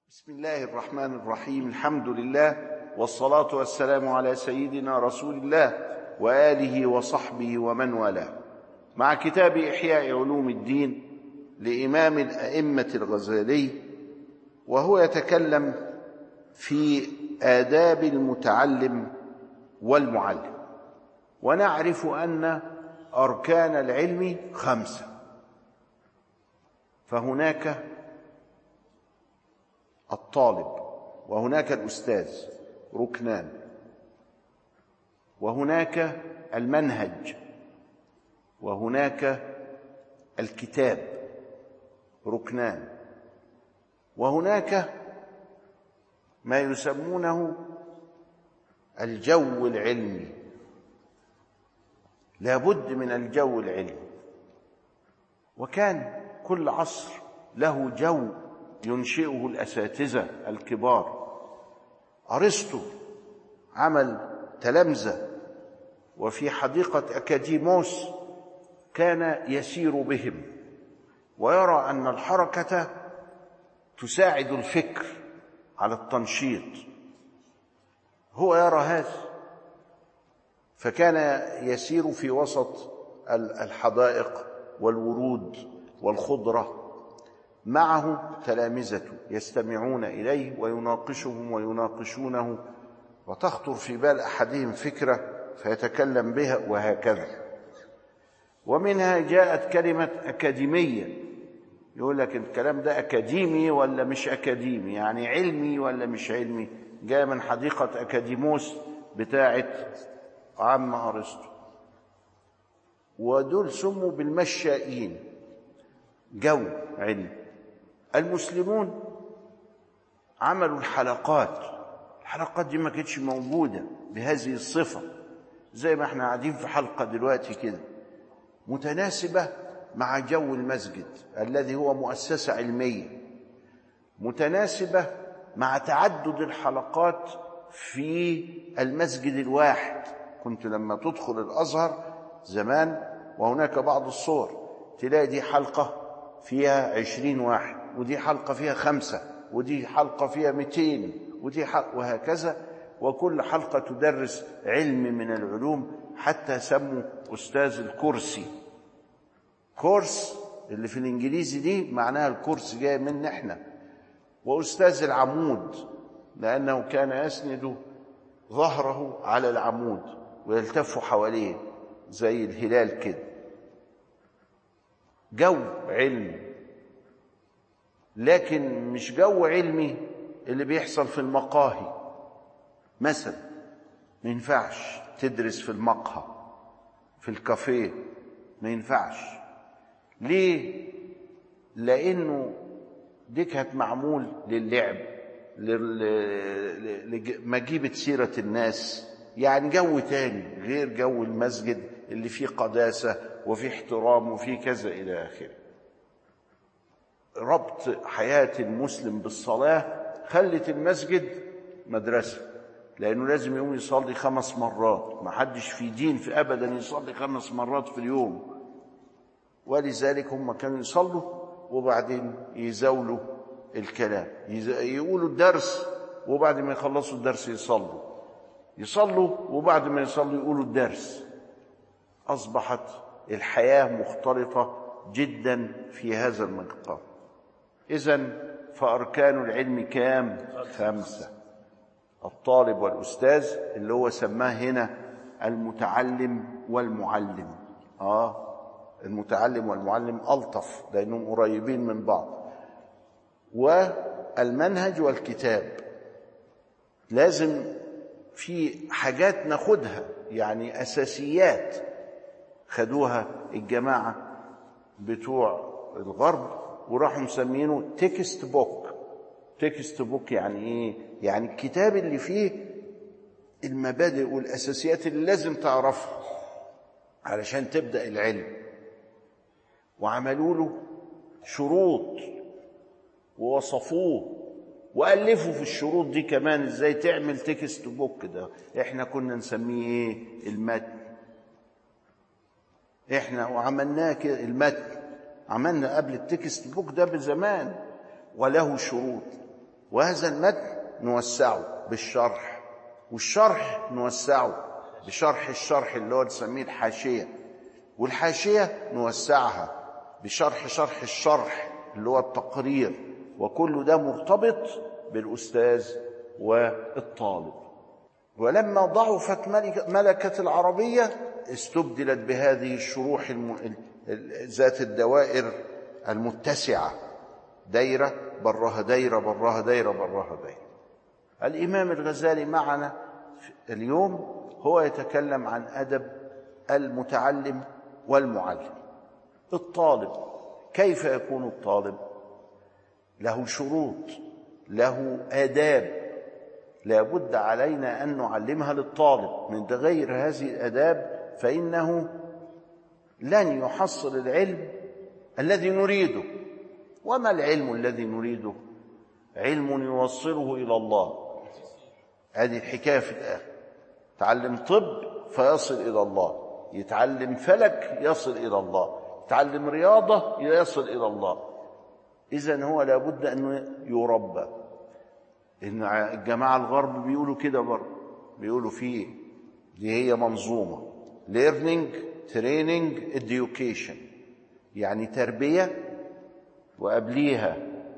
بسم الله الرحمن الرحيم الحمد لله والصلاة والسلام على سيدنا رسول الله وآله وصحبه ومن والاه مع كتاب إحياء علوم الدين لإمام الأئمة الغزالي وهو يتكلم في آداب المتعلم والمعلم ونعرف أن أركان العلم خمسة فهناك الطالب وهناك الأستاذ ركنان وهناك المنهج وهناك الكتاب ركنان وهناك ما يسمونه الجو العلمي لابد من الجو العلمي وكان كل عصر له جو ينشئه الاساتذه الكبار ارسطو عمل تلامذه وفي حديقه اكاديموس كان يسير بهم ويرى ان الحركه تساعد الفكر على التنشيط هو يرى هذا فكان يسير في وسط الحدائق والورود والخضره معه تلامذته يستمعون اليه ويناقشهم ويناقشونه وتخطر في بال احدهم فكره فيتكلم بها وهكذا ومنها جاءت كلمه اكاديميه يقول لك الكلام ده اكاديمي ولا مش اكاديمي يعني علمي ولا مش علمي جاء من حديقه اكاديموس بتاعه عم ارسطو ودول سموا بالمشائين جو علم المسلمون عملوا الحلقات الحلقات دي ما كانتش موجودة بهذه الصفة زي ما احنا قاعدين في حلقة دلوقتي كده متناسبة مع جو المسجد الذي هو مؤسسة علمية متناسبة مع تعدد الحلقات في المسجد الواحد كنت لما تدخل الأزهر زمان وهناك بعض الصور تلاقي دي حلقة فيها عشرين واحد ودي حلقة فيها خمسة ودي حلقة فيها مئتين ودي حلقة وهكذا وكل حلقة تدرس علم من العلوم حتى سموا أستاذ الكرسي كورس اللي في الإنجليزي دي معناها الكرسي جاي من احنا وأستاذ العمود لأنه كان يسند ظهره على العمود ويلتف حواليه زي الهلال كده جو علمي لكن مش جو علمي اللي بيحصل في المقاهي مثلا ما ينفعش تدرس في المقهى في الكافيه ما ينفعش ليه لانه دي كانت معمول للعب لمجيبة سيرة الناس يعني جو تاني غير جو المسجد اللي فيه قداسة وفيه احترام وفيه كذا إلى آخره ربط حياة المسلم بالصلاة خلت المسجد مدرسة لأنه لازم يقوم يصلي خمس مرات ما حدش في دين في أبدا يصلي خمس مرات في اليوم ولذلك هم كانوا يصلوا وبعدين يزاولوا الكلام يقولوا الدرس وبعد ما يخلصوا الدرس يصلوا يصلوا وبعد ما يصلوا يقولوا الدرس أصبحت الحياة مختلطة جدا في هذا المقام إذا فأركان العلم كام؟ خمسة الطالب والأستاذ اللي هو سماه هنا المتعلم والمعلم آه المتعلم والمعلم ألطف لأنهم قريبين من بعض والمنهج والكتاب لازم في حاجات ناخدها يعني أساسيات خدوها الجماعة بتوع الغرب وراحوا مسمينه تكست بوك تكست بوك يعني ايه يعني الكتاب اللي فيه المبادئ والاساسيات اللي لازم تعرفها علشان تبدا العلم وعملوا له شروط ووصفوه والفوا في الشروط دي كمان ازاي تعمل تكست بوك ده احنا كنا نسميه ايه المتن احنا وعملناه كده المتن عملنا قبل التكست بوك ده بزمان وله شروط وهذا المتن نوسعه بالشرح والشرح نوسعه بشرح الشرح اللي هو نسميه الحاشية والحاشية نوسعها بشرح شرح الشرح اللي هو التقرير وكل ده مرتبط بالأستاذ والطالب ولما ضعفت ملكة العربية استبدلت بهذه الشروح الم... ذات الدوائر المتسعة دايرة براها دايرة براها دايرة براها دايرة الإمام الغزالي معنا اليوم هو يتكلم عن أدب المتعلم والمعلم الطالب كيف يكون الطالب له شروط له آداب لابد علينا أن نعلمها للطالب من غير هذه الآداب فإنه لن يحصل العلم الذي نريده وما العلم الذي نريده علم يوصله إلى الله هذه الحكاية في الآخر تعلم طب فيصل إلى الله يتعلم فلك يصل إلى الله يتعلم رياضة يصل إلى الله إذا هو لابد أن يربى إن الجماعة الغرب بيقولوا كده برضه بيقولوا فيه دي هي منظومة learning training education يعني تربية وقبليها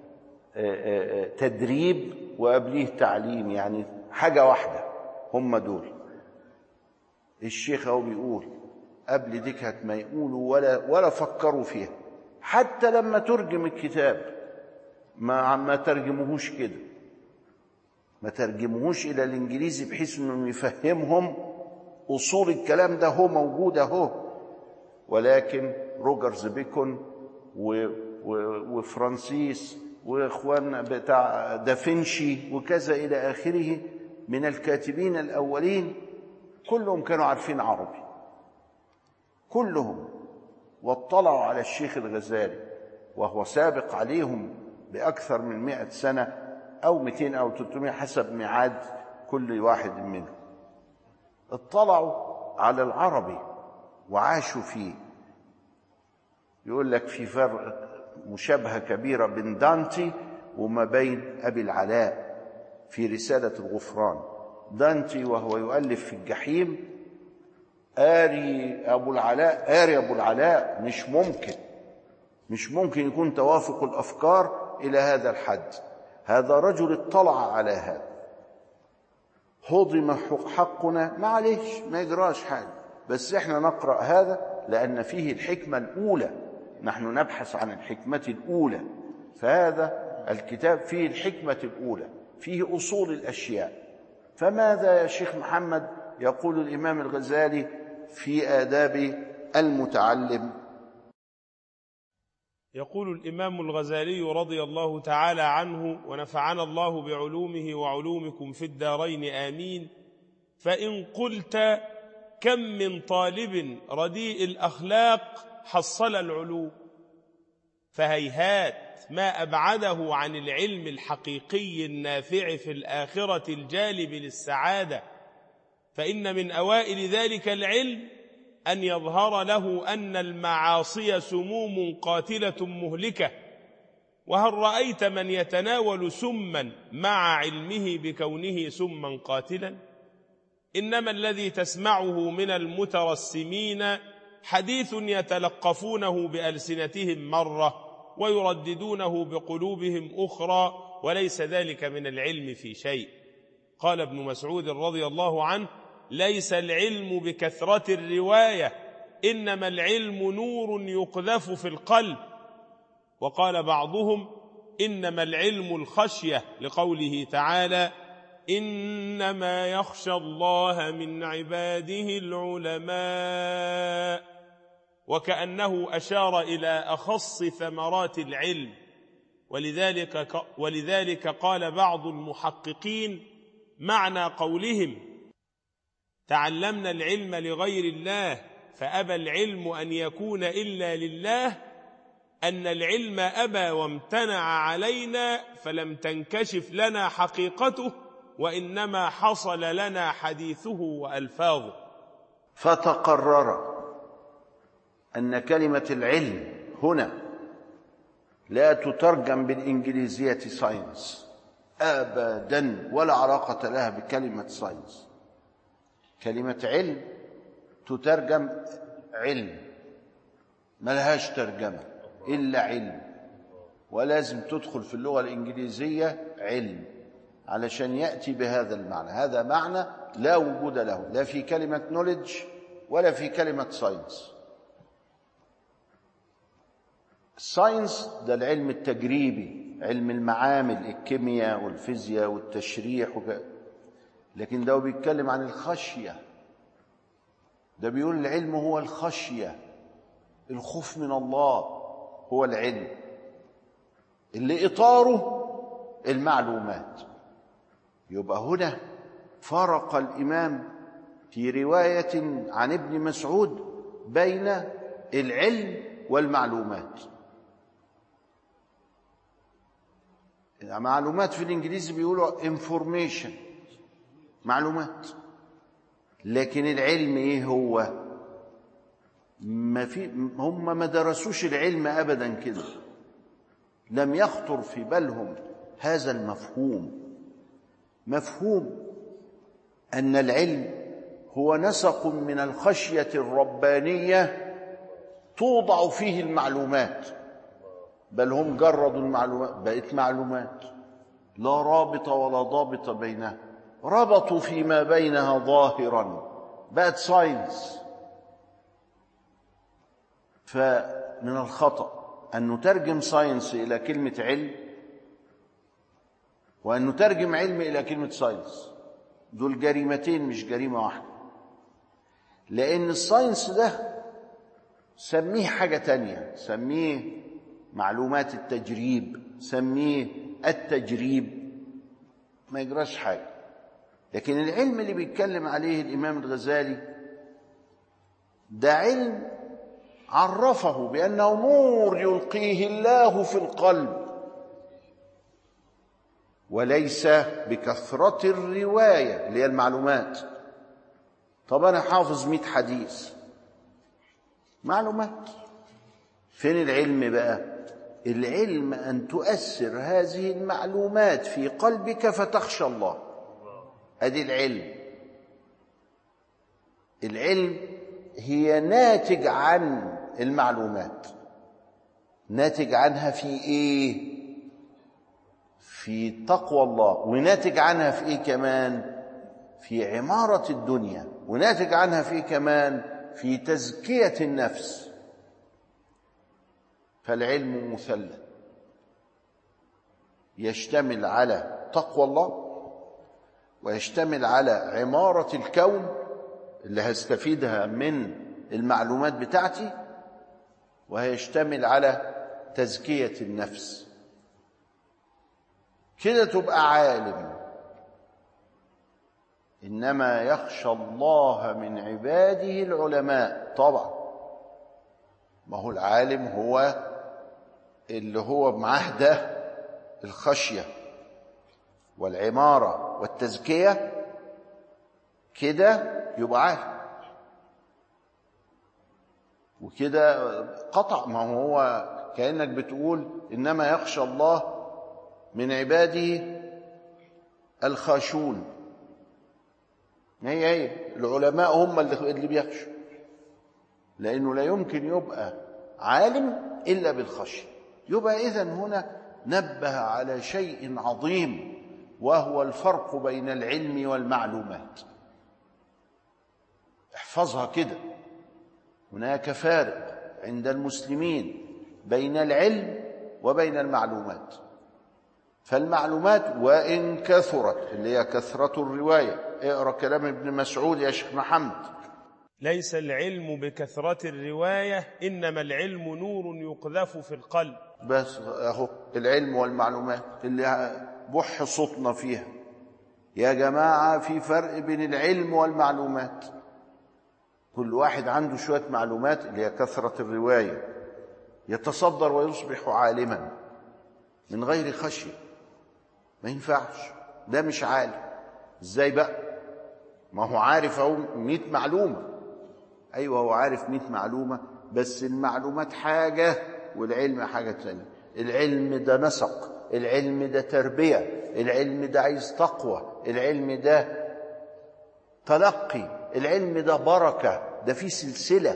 تدريب وقبليه تعليم يعني حاجة واحدة هم دول الشيخ اهو بيقول قبل دي كانت ما يقولوا ولا ولا فكروا فيها حتى لما ترجم الكتاب ما ما ترجموهوش كده ما ترجموهوش الى الانجليزي بحيث انه يفهمهم اصول الكلام ده هو موجود اهو ولكن روجرز بيكون و و وفرانسيس واخوان بتاع دافنشي وكذا الى اخره من الكاتبين الاولين كلهم كانوا عارفين عربي كلهم واطلعوا على الشيخ الغزالي وهو سابق عليهم بأكثر من مئة سنة أو 200 أو 300 حسب ميعاد كل واحد منهم اطلعوا على العربي وعاشوا فيه يقول لك في فرق مشابهة كبيرة بين دانتي وما بين أبي العلاء في رسالة الغفران دانتي وهو يؤلف في الجحيم آري أبو العلاء آري أبو العلاء مش ممكن مش ممكن يكون توافق الأفكار إلى هذا الحد هذا رجل اطلع على هذا هضم حقنا معلش ما يجراش حاجة بس احنا نقرأ هذا لأن فيه الحكمة الأولى نحن نبحث عن الحكمة الأولى فهذا الكتاب فيه الحكمة الأولى فيه أصول الأشياء فماذا يا شيخ محمد يقول الإمام الغزالي في آداب المتعلم يقول الإمام الغزالي رضي الله تعالى عنه ونفعنا الله بعلومه وعلومكم في الدارين آمين فإن قلت كم من طالب رديء الأخلاق حصل العلوم فهيهات ما أبعده عن العلم الحقيقي النافع في الآخرة الجالب للسعادة فإن من أوائل ذلك العلم أن يظهر له أن المعاصي سموم قاتلة مهلكة وهل رأيت من يتناول سما مع علمه بكونه سما قاتلا إنما الذي تسمعه من المترسمين حديث يتلقفونه بألسنتهم مرة ويرددونه بقلوبهم أخرى وليس ذلك من العلم في شيء قال ابن مسعود رضي الله عنه ليس العلم بكثرة الرواية إنما العلم نور يقذف في القلب وقال بعضهم إنما العلم الخشية لقوله تعالى إنما يخشى الله من عباده العلماء وكأنه أشار إلى أخص ثمرات العلم ولذلك, ولذلك قال بعض المحققين معنى قولهم تعلمنا العلم لغير الله فأبى العلم أن يكون إلا لله أن العلم أبى وامتنع علينا فلم تنكشف لنا حقيقته وإنما حصل لنا حديثه وألفاظه فتقرر أن كلمة العلم هنا لا تترجم بالإنجليزية ساينس ابدا ولا علاقه لها بكلمه ساينس كلمه علم تترجم علم ملهاش ترجمه الا علم ولازم تدخل في اللغه الانجليزيه علم علشان ياتي بهذا المعنى هذا معنى لا وجود له لا في كلمه نوليدج ولا في كلمه ساينس الساينس ده العلم التجريبي علم المعامل الكيمياء والفيزياء والتشريح وك... لكن ده بيتكلم عن الخشية ده بيقول العلم هو الخشية الخوف من الله هو العلم اللي إطاره المعلومات يبقى هنا فرق الإمام في رواية عن ابن مسعود بين العلم والمعلومات معلومات في الانجليزي بيقولوا انفورميشن معلومات لكن العلم ايه هو ما في هم ما درسوش العلم ابدا كده لم يخطر في بالهم هذا المفهوم مفهوم ان العلم هو نسق من الخشيه الربانيه توضع فيه المعلومات بل هم جردوا المعلومات بقت معلومات لا رابط ولا ضابط بينها ربطوا فيما بينها ظاهرا بقت ساينس فمن الخطأ أن نترجم ساينس إلى كلمة علم وأن نترجم علم إلى كلمة ساينس دول جريمتين مش جريمة واحدة لأن الساينس ده سميه حاجة تانية سميه معلومات التجريب سميه التجريب ما يجراش حاجة لكن العلم اللي بيتكلم عليه الإمام الغزالي ده علم عرفه بأنه نور يلقيه الله في القلب وليس بكثرة الرواية اللي هي المعلومات طب أنا حافظ مئة حديث معلومات فين العلم بقى العلم أن تؤثر هذه المعلومات في قلبك فتخشى الله أدي العلم العلم هي ناتج عن المعلومات ناتج عنها في ايه في تقوى الله وناتج عنها في ايه كمان في عمارة الدنيا وناتج عنها في إيه كمان في تزكية النفس فالعلم مثلث يشتمل على تقوى الله ويشتمل على عمارة الكون اللي هستفيدها من المعلومات بتاعتي وهيشتمل على تزكية النفس كده تبقى عالم إنما يخشى الله من عباده العلماء طبعا ما هو العالم هو اللي هو معاه ده الخشية والعمارة والتزكية كده يبقى عالم وكده قطع ما هو كأنك بتقول إنما يخشى الله من عباده الخاشون هي هي العلماء هم اللي اللي بيخشوا لأنه لا يمكن يبقى عالم إلا بالخشية يبقى إذا هنا نبه على شيء عظيم وهو الفرق بين العلم والمعلومات احفظها كده هناك فارق عند المسلمين بين العلم وبين المعلومات فالمعلومات وإن كثرت اللي هي كثرة الرواية اقرأ كلام ابن مسعود يا شيخ محمد ليس العلم بكثرة الرواية إنما العلم نور يقذف في القلب بس اهو العلم والمعلومات اللي بح صوتنا فيها يا جماعة في فرق بين العلم والمعلومات كل واحد عنده شوية معلومات اللي هي كثرة الرواية يتصدر ويصبح عالما من غير خشية ما ينفعش ده مش عالم ازاي بقى ما هو عارف اهو 100 معلومة ايوه هو عارف 100 معلومة بس المعلومات حاجة والعلم حاجة تانية العلم ده نسق العلم ده تربية العلم ده عايز تقوى العلم ده تلقي العلم ده بركة ده في سلسلة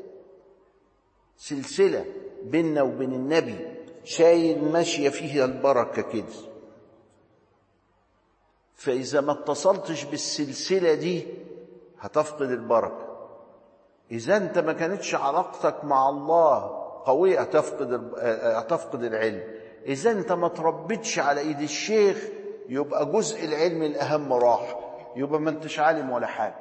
سلسلة بيننا وبين النبي شايل ماشية فيها البركة كده فإذا ما اتصلتش بالسلسلة دي هتفقد البركة إذا أنت ما كانتش علاقتك مع الله قوية هتفقد هتفقد العلم إذا أنت ما تربيتش على إيد الشيخ يبقى جزء العلم الأهم راح يبقى ما أنتش عالم ولا حاجة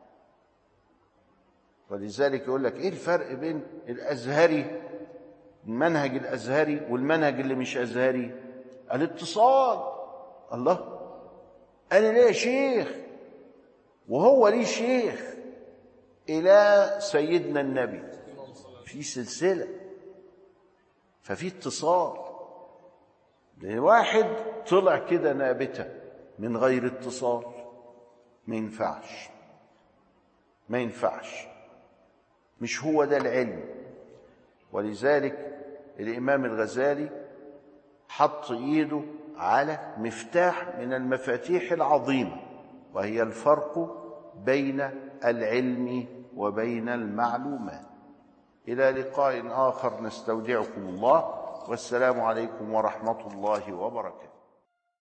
ولذلك يقول لك إيه الفرق بين الأزهري المنهج الأزهري والمنهج اللي مش أزهري الاتصال الله أنا ليه شيخ وهو ليه شيخ إلى سيدنا النبي في سلسلة ففي اتصال واحد طلع كده نابتة من غير اتصال ما ينفعش ما ينفعش مش هو ده العلم ولذلك الإمام الغزالي حط إيده على مفتاح من المفاتيح العظيمة وهي الفرق بين العلم وبين المعلومات إلى لقاء آخر نستودعكم الله والسلام عليكم ورحمة الله وبركاته